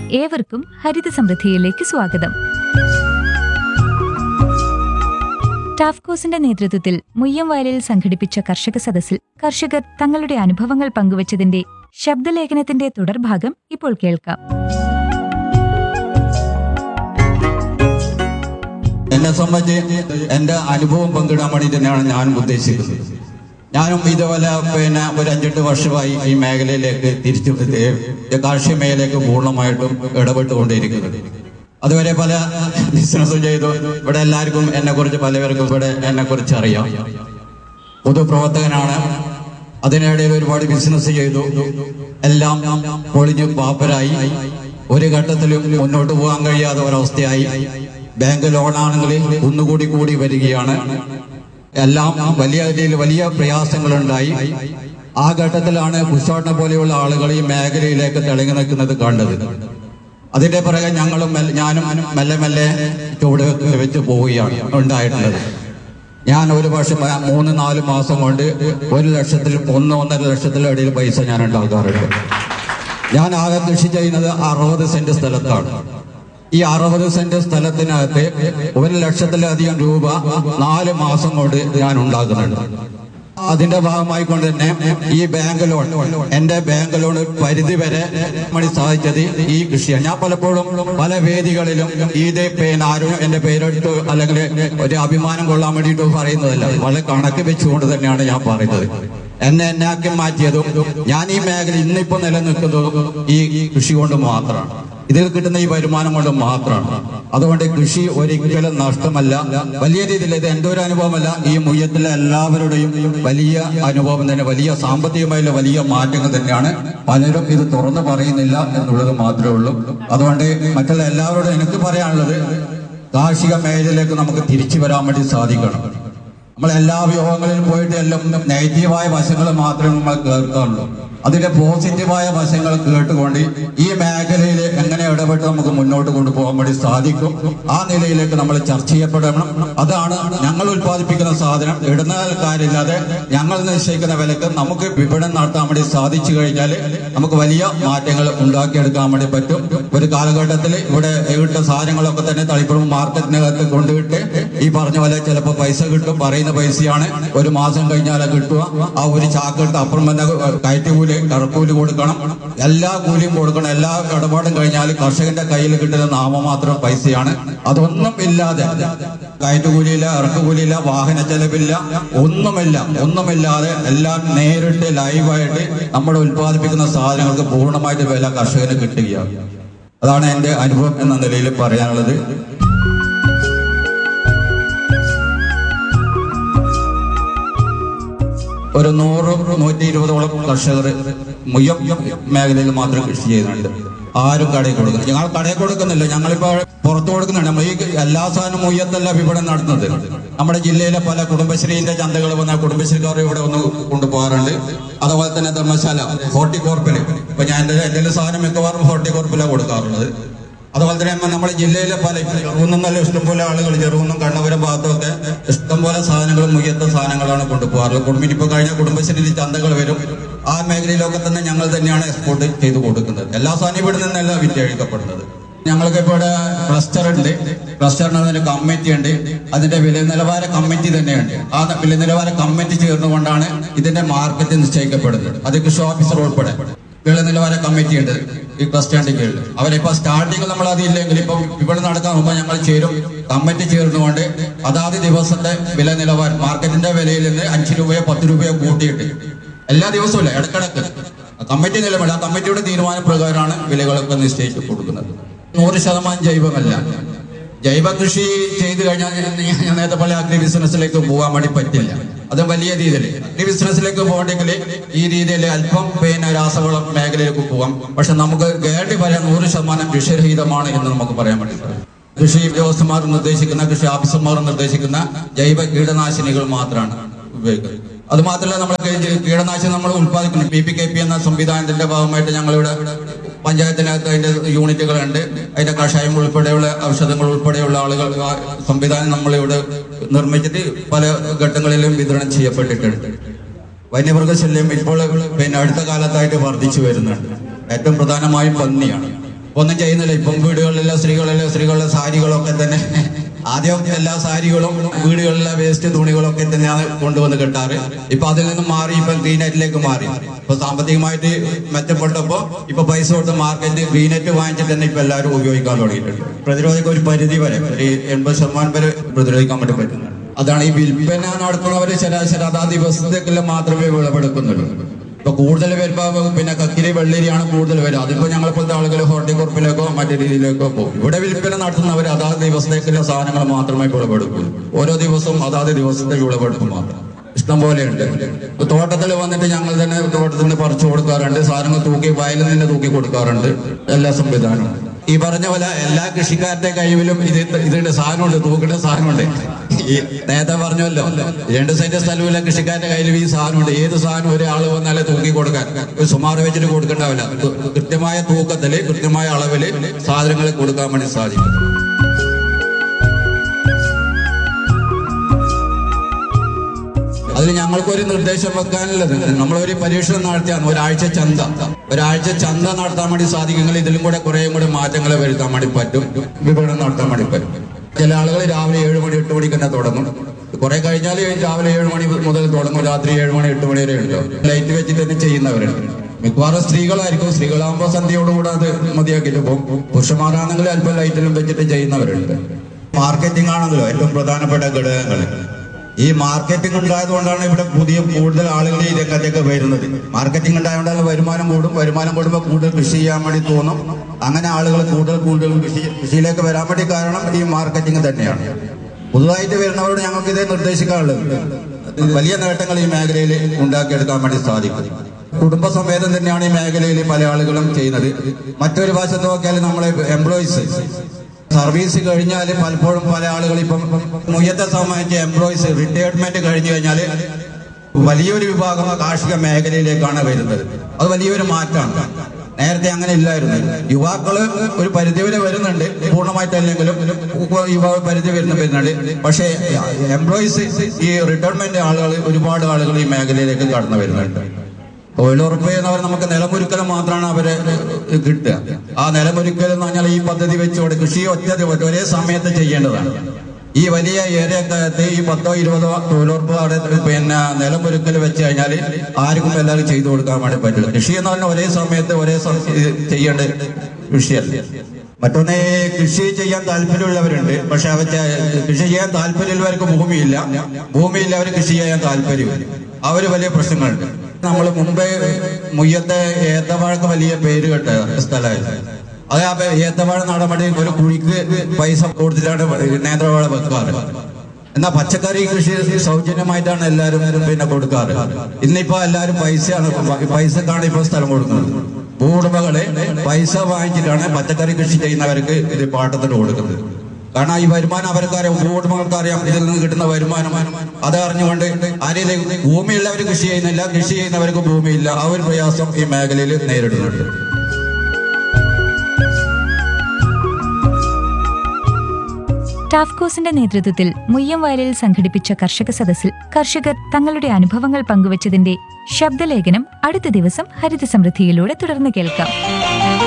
ഏവർക്കും ഹരിത സമൃദ്ധിയിലേക്ക് സ്വാഗതം ടാഫ്കോസിന്റെ നേതൃത്വത്തിൽ മുയ്യംവയലിൽ സംഘടിപ്പിച്ച കർഷക സദസ്സിൽ കർഷകർ തങ്ങളുടെ അനുഭവങ്ങൾ പങ്കുവച്ചതിന്റെ ശബ്ദലേഖനത്തിന്റെ തുടർഭാഗം ഇപ്പോൾ കേൾക്കാം എന്നെ സംബന്ധിച്ച് എന്റെ അനുഭവം പങ്കിടാൻ വേണ്ടി തന്നെയാണ് ഞാൻ ഉദ്ദേശിക്കുന്നത് ഞാനും ഇതുപോലെ പിന്നെ ഒരു അഞ്ചെട്ട് വർഷമായി ഈ മേഖലയിലേക്ക് തിരിച്ചു ഏ, കാർഷിക മേഖലയിലേക്ക് പൂർണ്ണമായിട്ടും ഇടപെട്ടുകൊണ്ടിരിക്കുന്നത് അതുവരെ പല ബിസിനസ്സും ചെയ്തു ഇവിടെ എല്ലാവർക്കും എന്നെ കുറിച്ച് പലവർക്കും ഇവിടെ എന്നെ കുറിച്ച് അറിയാം പൊതുപ്രവർത്തകനാണ് അതിനിടയിൽ ഒരുപാട് ബിസിനസ് ചെയ്തു എല്ലാം പൊളിഞ്ഞു പാപ്പരായി ഒരു ഘട്ടത്തിലും മുന്നോട്ട് പോകാൻ കഴിയാത്ത ഒരവസ്ഥയായി ബാങ്ക് ലോണാണെങ്കിൽ ഒന്നുകൂടി കൂടി വരികയാണ് എല്ലാം വലിയ രീതിയിൽ വലിയ പ്രയാസങ്ങളുണ്ടായി ആ ഘട്ടത്തിലാണ് കുശോട്ടനെ പോലെയുള്ള ആളുകൾ ഈ മേഖലയിലേക്ക് തിളങ്ങി നിൽക്കുന്നത് കണ്ടത് അതിന്റെ പിറകെ ഞങ്ങളും മെല്ലെ- ഞാനും മെല്ലെ മെല്ലെ ചുവട് വെച്ച് പോവുകയാണ് ഉണ്ടായിട്ടുള്ളത് ഞാൻ ഒരു വർഷം ആ, മൂന്ന് നാല് മാസം കൊണ്ട് ഒരു ലക്ഷത്തിൽ ഒന്ന് ഒന്നര ലക്ഷത്തിലും ഇടയിൽ പൈസ ഞാൻ ഉണ്ടാക്കാറുണ്ട് ഞാൻ ആകെ കൃഷി ചെയ്യുന്നത് അറുപത് സെന്റ് സ്ഥലത്താണ് ഈ അറുപത് സെന്റ് സ്ഥലത്തിനകത്ത് ഒരു ലക്ഷത്തിലധികം രൂപ നാല് മാസം കൊണ്ട് ഞാൻ ഉണ്ടാക്കുന്നുണ്ട് അതിന്റെ ഭാഗമായി കൊണ്ട് തന്നെ ഈ ബാങ്ക് ലോൺ എന്റെ ബാങ്ക് ലോൺ പരിധി വരെ മണി സാധിച്ചത് ഈ കൃഷിയാണ് ഞാൻ പലപ്പോഴും പല വേദികളിലും ഇതേ പേൻ ആരും എന്റെ പേരെടുത്ത് അല്ലെങ്കിൽ ഒരു അഭിമാനം കൊള്ളാൻ വേണ്ടിയിട്ട് പറയുന്നതല്ല വളരെ കണക്ക് വെച്ചുകൊണ്ട് തന്നെയാണ് ഞാൻ പറയുന്നത് എന്നെ എന്നാക്കി മാറ്റിയതും ഞാൻ ഈ മേഖല ഇന്നിപ്പോ നിലനിൽക്കുന്നതും ഈ കൃഷി കൊണ്ട് മാത്രമാണ് ഇതിൽ കിട്ടുന്ന ഈ വരുമാനം കൊണ്ട് മാത്രമാണ് അതുകൊണ്ട് കൃഷി ഒരിക്കലും നഷ്ടമല്ല വലിയ രീതിയിൽ ഇത് എന്റെ ഒരു അനുഭവമല്ല ഈ മുയ്യത്തിലെ എല്ലാവരുടെയും വലിയ അനുഭവം തന്നെ വലിയ സാമ്പത്തികമായുള്ള വലിയ മാറ്റങ്ങൾ തന്നെയാണ് പലരും ഇത് തുറന്നു പറയുന്നില്ല എന്നുള്ളത് മാത്രമേ ഉള്ളൂ അതുകൊണ്ട് മറ്റുള്ള എല്ലാവരോടും എനിക്ക് പറയാനുള്ളത് കാർഷിക മേഖലയിലേക്ക് നമുക്ക് തിരിച്ചു വരാൻ വേണ്ടി സാധിക്കണം നമ്മൾ എല്ലാ വിയോഗങ്ങളിലും പോയിട്ട് എല്ലാം നെഗറ്റീവായ വശങ്ങൾ മാത്രമേ നമ്മൾ കേൾക്കാറുള്ളൂ അതിന്റെ പോസിറ്റീവായ വശങ്ങൾ കേട്ടുകൊണ്ട് ഈ മേഖലയിൽ എങ്ങനെ ഇടപെട്ട് നമുക്ക് മുന്നോട്ട് കൊണ്ടുപോകാൻ വേണ്ടി സാധിക്കും ആ നിലയിലേക്ക് നമ്മൾ ചർച്ച ചെയ്യപ്പെടണം അതാണ് ഞങ്ങൾ ഉത്പാദിപ്പിക്കുന്ന സാധനം ഇടനിലക്കാരില്ലാതെ ഞങ്ങൾ നിശ്ചയിക്കുന്ന വിലക്ക് നമുക്ക് വിപണനം നടത്താൻ വേണ്ടി സാധിച്ചു കഴിഞ്ഞാൽ നമുക്ക് വലിയ മാറ്റങ്ങൾ ഉണ്ടാക്കിയെടുക്കാൻ വേണ്ടി പറ്റും ഒരു കാലഘട്ടത്തിൽ ഇവിടെ ഇട്ട സാധനങ്ങളൊക്കെ തന്നെ തളിപ്പുറം മാർക്കറ്റിനകത്ത് കൊണ്ടുവിട്ട് ഈ പറഞ്ഞ പോലെ ചിലപ്പോൾ പൈസ കിട്ടും പറയുന്ന പൈസയാണ് ഒരു മാസം കഴിഞ്ഞാൽ കിട്ടുക ആ ഒരു ചാക്കെടുത്ത് അപ്പുറം തന്നെ കയറ്റുകൂലി കറക്കൂലി കൊടുക്കണം എല്ലാ കൂലിയും കൊടുക്കണം എല്ലാ ഇടപാടും കഴിഞ്ഞാൽ കർഷകന്റെ കയ്യിൽ കിട്ടുന്ന നാമമാത്രം പൈസയാണ് അതൊന്നും ഇല്ലാതെ കയറ്റുകൂലിയില്ല ഇറക്കുകൂലിയില്ല വാഹന ചെലവില്ല ഒന്നുമില്ല ഒന്നുമില്ലാതെ എല്ലാം നേരിട്ട് ലൈവായിട്ട് നമ്മൾ ഉത്പാദിപ്പിക്കുന്ന സാധനങ്ങൾക്ക് പൂർണ്ണമായിട്ട് വില കർഷകന് കിട്ടുകയാണ് അതാണ് എന്റെ അനുഭവം എന്ന നിലയിൽ പറയാനുള്ളത് ഒരു നൂറ് നൂറ്റി ഇരുപതോളം കർഷകർ മുയ്യം മേഖലയിൽ മാത്രം കൃഷി ചെയ്യുന്നുണ്ട് ആരും കടയിൽ കൊടുക്കുന്നു ഞങ്ങൾ കടയിൽ കൊടുക്കുന്നില്ല ഞങ്ങളിപ്പോ പുറത്തു കൊടുക്കുന്നുണ്ട് നമ്മൾ ഈ എല്ലാ സാധനവും മുയ്യത്തല്ല വിപണനം നടത്തുന്നത് നമ്മുടെ ജില്ലയിലെ പല കുടുംബശ്രീന്റെ ചന്തകൾ വന്ന കുടുംബശ്രീക്കാർ ഇവിടെ ഒന്ന് കൊണ്ടുപോകാറുണ്ട് അതുപോലെ തന്നെ ധർമ്മശാല ഹോർട്ടികോർപ്പിൽ ഇപ്പൊ ഞാൻ എന്റെ എന്തെങ്കിലും സാധനം മിക്കവാറും ഹോർട്ടികോർപ്പിലാണ് കൊടുക്കാറുള്ളത് അതുപോലെ തന്നെ നമ്മുടെ ജില്ലയിലെ പല ചെറുകുന്നം നല്ല ഇഷ്ടംപോലെ ആളുകൾ ചെറുകുന്നം കണ്ണപുരം ഭാഗത്തൊക്കെ ഇഷ്ടംപോലെ സാധനങ്ങൾ മുയ്യത്ത സാധനങ്ങളാണ് കൊണ്ടുപോകാറ് കുടുംബം ഇപ്പൊ കഴിഞ്ഞ കുടുംബശ്രീ ചന്തകൾ വരും ആ മേഖലയിലൊക്കെ തന്നെ ഞങ്ങൾ തന്നെയാണ് എക്സ്പോർട്ട് ചെയ്ത് കൊടുക്കുന്നത് എല്ലാ സാധനവും ഇവിടെ നിന്നല്ല വിറ്റഴിക്കപ്പെടുന്നത് ഞങ്ങൾക്ക് ഇപ്പോൾ ഇവിടെ ക്ലസ്റ്റർ ഉണ്ട് ക്ലസ്റ്ററിന് അതിന് കമ്മിറ്റി ഉണ്ട് അതിന്റെ വില നിലവാര കമ്മിറ്റി തന്നെയുണ്ട് ആ വില നിലവാര കമ്മിറ്റി ചേർന്നുകൊണ്ടാണ് ഇതിന്റെ മാർക്കറ്റ് നിശ്ചയിക്കപ്പെടുന്നത് അത് കൃഷി ഓഫീസർ ഉൾപ്പെടെ വില നിലവാര കമ്മിറ്റി ഉണ്ട് ഈ ക്ലസ്റ്ററിന്റെ കീഴിൽ അവരിപ്പോ സ്റ്റാർട്ടിങ് നമ്മൾ അതില്ലെങ്കിൽ ഇപ്പൊ ഇവിടെ നടക്കാൻ മുമ്പ് ഞങ്ങൾ ചേരും കമ്മിറ്റി ചേർന്നുകൊണ്ട് അതാത് ദിവസത്തെ വില നിലവാരം മാർക്കറ്റിന്റെ വിലയിൽ നിന്ന് അഞ്ച് രൂപയോ പത്ത് രൂപയോ കൂട്ടിയിട്ട് എല്ലാ ദിവസവും ഇല്ല ഇടക്കിടക്ക് കമ്മിറ്റി നിലവിൽ ആ കമ്മിറ്റിയുടെ തീരുമാനപ്രകാരമാണ് വിലകളൊക്കെ നിശ്ചയിച്ചു കൊടുക്കുന്നത് നൂറ് ശതമാനം ജൈവമല്ല ജൈവ കൃഷി ചെയ്തു കഴിഞ്ഞാൽ ഞാൻ- ഞാൻ നേരത്തെ പോലെ അഗ്രി ബിസിനസ്സിലേക്ക് പോകാൻ വേണ്ടി പറ്റില്ല അത് വലിയ രീതിയിൽ അഗ്രി ബിസിനസ്സിലേക്ക് പോകണമെങ്കിൽ ഈ രീതിയിൽ അല്പം പിന്നെ രാസവളം മേഖലയിലേക്ക് പോകാം പക്ഷെ നമുക്ക് ഗ്യാരണ്ടി പറയാൻ നൂറ് ശതമാനം വിഷരഹിതമാണ് എന്ന് നമുക്ക് പറയാൻ വേണ്ടി സാധിക്കും. കൃഷി ഉദ്യോഗസ്ഥന്മാർ നിർദ്ദേശിക്കുന്ന കൃഷി ഓഫീസർമാർ നിർദ്ദേശിക്കുന്ന ജൈവ കീടനാശിനികൾ മാത്രമാണ് ഉപയോഗിക്കുന്നത് അത് മാത്രമല്ല നമ്മൾ കീടനാശിനി നമ്മൾ ഉത്പാദിക്കുന്നു പി പി കെ പി എന്ന സംവിധാനത്തിന്റെ ഭാഗമായിട്ട് ഞങ്ങളിവിടെ പഞ്ചായത്തിനകത്ത് അതിന്റെ യൂണിറ്റുകളുണ്ട് അതിന്റെ കഷായം ഉൾപ്പെടെയുള്ള ഔഷധങ്ങൾ ഉൾപ്പെടെയുള്ള ആളുകൾ ആ സംവിധാനം നമ്മളിവിടെ നിർമ്മിച്ചിട്ട് പല ഘട്ടങ്ങളിലും വിതരണം ചെയ്യപ്പെട്ടിട്ടുണ്ട് വന്യമൃഗശല്യം ഇപ്പോൾ പിന്നെ അടുത്ത കാലത്തായിട്ട് വർദ്ധിച്ചു വരുന്നുണ്ട് ഏറ്റവും പ്രധാനമായും പന്നിയാണ് ഒന്നും ചെയ്യുന്നില്ല ഇപ്പം വീടുകളിലെ സ്ത്രീകളിലെ സ്ത്രീകളുടെ സാരികളൊക്കെ തന്നെ ആദ്യം എല്ലാ സാരികളും വീടുകളിലെ വേസ്റ്റ് തുണികളൊക്കെ തന്നെയാണ് കൊണ്ടുവന്ന് കെട്ടാറ് ഇപ്പൊ അതിൽ നിന്നും മാറി ഇപ്പൊ ഗ്രീനെറ്റിലേക്ക് മാറി ഇപ്പൊ സാമ്പത്തികമായിട്ട് മെച്ചപ്പെട്ടപ്പോ ഇപ്പൊ പൈസ കൊടുത്ത് മാർക്കറ്റ് ഗ്രീനെറ്റ് വാങ്ങിച്ചിട്ട് തന്നെ ഇപ്പൊ എല്ലാവരും ഉപയോഗിക്കാൻ തുടങ്ങിയിട്ടുണ്ട് പ്രതിരോധിക്കാൻ ഒരു പരിധി വരെ ഒരു എൺപത് ശതമാനം വരെ പ്രതിരോധിക്കാൻ വേണ്ടി പറ്റുന്നുണ്ട് അതാണ് ഈ വിൽപ്പന നടത്തുന്നവര് ശരാശരി അതാ ദിവസത്തേക്കെല്ലാം മാത്രമേ വിളവെടുക്കുന്നുള്ളൂ ഇപ്പൊ കൂടുതൽ വരുമ്പോ പിന്നെ കക്കിരി വെള്ളരിയാണ് കൂടുതൽ വരിക അതിപ്പോ ഞങ്ങളിപ്പോഴത്തെ ആളുകൾ ഹോർട്ടികോർപ്പിലേക്കോ മറ്റു രീതിയിലേക്കോ പോകും ഇവിടെ വിൽപ്പന നടത്തുന്നവർ അതാത് ദിവസത്തേക്കുള്ള സാധനങ്ങൾ മാത്രമേ വിളവെടുക്കൂ ഓരോ ദിവസവും അതാത് ദിവസത്തെ വിളവെടുക്കും മാത്രം ഇഷ്ടം പോലെയുണ്ട് ഇപ്പൊ തോട്ടത്തിൽ വന്നിട്ട് ഞങ്ങൾ തന്നെ തോട്ടത്തിൽ നിന്ന് പറിച്ചു കൊടുക്കാറുണ്ട് സാധനങ്ങൾ തൂക്കി വയലിൽ നിന്ന് തൂക്കി കൊടുക്കാറുണ്ട് എല്ലാ സംവിധാനവും ഈ പറഞ്ഞ പോലെ എല്ലാ കൃഷിക്കാരുടെ കൈവിലും ഇത് ഇതിന്റെ സാധനമുണ്ട് തൂക്കിന്റെ സാധനമുണ്ട് ഈ നേരത്തെ പറഞ്ഞല്ലോ രണ്ട് സെന്റ് സ്ഥലമില്ല കൃഷിക്കാരുടെ കയ്യിലും ഈ സാധനമുണ്ട് ഏത് സാധനം ഒരാൾ വന്നാലേ തൂക്കി കൊടുക്കാൻ ഒരു സുമാറ് വെച്ചിട്ട് കൊടുക്കണ്ടാവില്ല തു- കൃത്യമായ തൂക്കത്തില് കൃത്യമായ അളവില് സാധനങ്ങൾ കൊടുക്കാൻ വേണ്ടി സാധിക്കും അതിൽ ഞങ്ങൾക്കൊരു നിർദ്ദേശം വെക്കാനുള്ളത് നമ്മളൊരു പരീക്ഷണം നടത്തിയാണ് ഒരാഴ്ച ചന്ത ഒരാഴ്ച ചന്ത നടത്താൻ വേണ്ടി സാധിക്കുമെങ്കിൽ ഇതിലും കൂടെ കുറേയും കൂടെ മാറ്റങ്ങൾ വരുത്താൻ വേണ്ടി പറ്റും വിപണനം നടത്താൻ വേണ്ടി പറ്റും ചില ആളുകൾ രാവിലെ ഏഴ് മണി എട്ട് മണിക്ക് തന്നെ തുടങ്ങും കുറെ കഴിഞ്ഞാൽ രാവിലെ ഏഴ് മണി മുതൽ തുടങ്ങും രാത്രി ഏഴ് മണി എട്ട് മണി വരെ ഉണ്ട് ലൈറ്റ് വെച്ചിട്ട് തന്നെ ചെയ്യുന്നവരുണ്ട് മിക്കവാറും സ്ത്രീകളായിരിക്കും സ്ത്രീകളാകുമ്പോൾ സന്ധ്യയോടുകൂടെ അത് മതിയാക്കിയിട്ട് പോകും പുരുഷന്മാരാണെങ്കിൽ അല്പം ലൈറ്റിലും വെച്ചിട്ട് ചെയ്യുന്നവരുണ്ട് മാർക്കറ്റിംഗ് ആണല്ലോ ഏറ്റവും പ്രധാനപ്പെട്ട ഘടകങ്ങൾ ഈ മാർക്കറ്റിംഗ് ഉണ്ടായതുകൊണ്ടാണ് ഇവിടെ പുതിയ കൂടുതൽ ആളുകൾ ഈ രംഗത്തേക്ക് വരുന്നത് മാർക്കറ്റിംഗ് ഉണ്ടായതുകൊണ്ടാണ് വരുമാനം കൂടും വരുമാനം കൂടുമ്പോൾ കൂടുതൽ കൃഷി ചെയ്യാൻ വേണ്ടി തോന്നും അങ്ങനെ ആളുകൾ കൂടുതൽ കൂടുതൽ കൃഷി കൃഷിയിലേക്ക് വരാൻ വേണ്ടി കാരണം ഈ മാർക്കറ്റിംഗ് തന്നെയാണ് പുതുതായിട്ട് വരുന്നവരോട് ഞങ്ങൾക്ക് ഇതേ നിർദ്ദേശിക്കാനുള്ളത് വലിയ നേട്ടങ്ങൾ ഈ മേഖലയിൽ ഉണ്ടാക്കിയെടുക്കാൻ വേണ്ടി സാധിക്കും കുടുംബസമേതം തന്നെയാണ് ഈ മേഖലയിൽ പല ആളുകളും ചെയ്യുന്നത് മറ്റൊരു വശത്ത് നോക്കിയാൽ നമ്മളെ എംപ്ലോയീസ് സർവീസ് കഴിഞ്ഞാൽ പലപ്പോഴും പല ആളുകൾ ഇപ്പം മുയ്യത്തെ സംബന്ധിച്ച് എംപ്ലോയീസ് റിട്ടയർമെന്റ് കഴിഞ്ഞു കഴിഞ്ഞാൽ വലിയൊരു വിഭാഗം കാർഷിക മേഖലയിലേക്കാണ് വരുന്നത് അത് വലിയൊരു മാറ്റമാണ് നേരത്തെ അങ്ങനെ ഇല്ലായിരുന്നു യുവാക്കള് ഒരു പരിധിവരെ വരുന്നുണ്ട് പൂർണ്ണമായിട്ടല്ലെങ്കിലും യുവാ പരിധി വരുന്ന വരുന്നുണ്ട് പക്ഷേ എംപ്ലോയീസ് ഈ റിട്ടയർമെന്റ് ആളുകൾ ഒരുപാട് ആളുകൾ ഈ മേഖലയിലേക്ക് കടന്നു വരുന്നുണ്ട് തൊഴിലുറപ്പ് എന്നവർ നമുക്ക് നിലമൊരുക്കൽ മാത്രമാണ് അവരെ കിട്ടുക ആ നിലമൊരുക്കൽ എന്ന് പറഞ്ഞാൽ ഈ പദ്ധതി വെച്ചുകൊണ്ട് കൃഷി ഒറ്റ ദിവസം ഒരേ സമയത്ത് ചെയ്യേണ്ടതാണ് ഈ വലിയ ഏരിയക്കകത്ത് ഈ പത്തോ ഇരുപതോ തൊഴിലുറപ്പ് അവിടെ പിന്നെ നിലമൊരുക്കൽ വെച്ച് കഴിഞ്ഞാൽ ആർക്കും എല്ലാവരും ചെയ്തു കൊടുക്കാൻ വേണ്ടി പറ്റില്ല കൃഷി എന്ന് പറഞ്ഞാൽ ഒരേ സമയത്ത് ഒരേ സം- ഇത് ചെയ്യേണ്ട കൃഷിയല്ല മറ്റൊന്ന് ഈ കൃഷി ചെയ്യാൻ താല്പര്യമുള്ളവരുണ്ട് പക്ഷെ അവർ ചെ- കൃഷി ചെയ്യാൻ താല്പര്യമുള്ളവർക്ക് ഭൂമിയില്ല ഭൂമിയില്ലവർ കൃഷി ചെയ്യാൻ താല്പര്യമില്ല അവര് വലിയ പ്രശ്നങ്ങളുണ്ട് നമ്മൾ മുമ്പേ മുയ്യത്തെ ഏത്തവാഴക്ക് വലിയ പേര് കേട്ട സ്ഥലമായിരുന്നു അത് ആ ഏത്തവാഴ നടപടി ഒരു കുഴിക്ക് പൈസ കൊടുത്തിട്ടാണ് നേന്ത്രവാഴ വെക്കാറ് എന്നാ പച്ചക്കറി കൃഷി സൗജന്യമായിട്ടാണ് എല്ലാവരും പിന്നെ കൊടുക്കാറ് ഇന്നിപ്പോ എല്ലാവരും പൈസയാണ് പൈസക്കാണ് ഇപ്പൊ സ്ഥലം കൊടുക്കുന്നത് ഭൂവുടമകളെ പൈസ വാങ്ങിച്ചിട്ടാണ് പച്ചക്കറി കൃഷി ചെയ്യുന്നവർക്ക് ഇത് പാട്ടത്തിന് കൊടുക്കുന്നത് കാരണം ഈ വരുമാനം അവർക്കറിയാം ഭൂവുടമകൾക്കറിയാം ഇതിൽ നിന്ന് കിട്ടുന്ന വരുമാനം അത് അറിഞ്ഞുകൊണ്ട് ആരെയും ഭൂമിയുള്ളവർ കൃഷി ചെയ്യുന്നില്ല കൃഷി ചെയ്യുന്നവർക്ക് ഭൂമിയില്ല ആ ഒരു പ്രയാസം ഈ മേഖലയിൽ നേരിടുന്നുണ്ട് ടാഫ്കോസിന്റെ നേതൃത്വത്തിൽ മുയ്യം വയലിൽ സംഘടിപ്പിച്ച കർഷക സദസ്സിൽ കർഷകർ തങ്ങളുടെ അനുഭവങ്ങൾ പങ്കുവച്ചതിന്റെ ശബ്ദലേഖനം അടുത്ത ദിവസം ഹരിത സമൃദ്ധിയിലൂടെ തുടർന്ന് കേൾക്കാം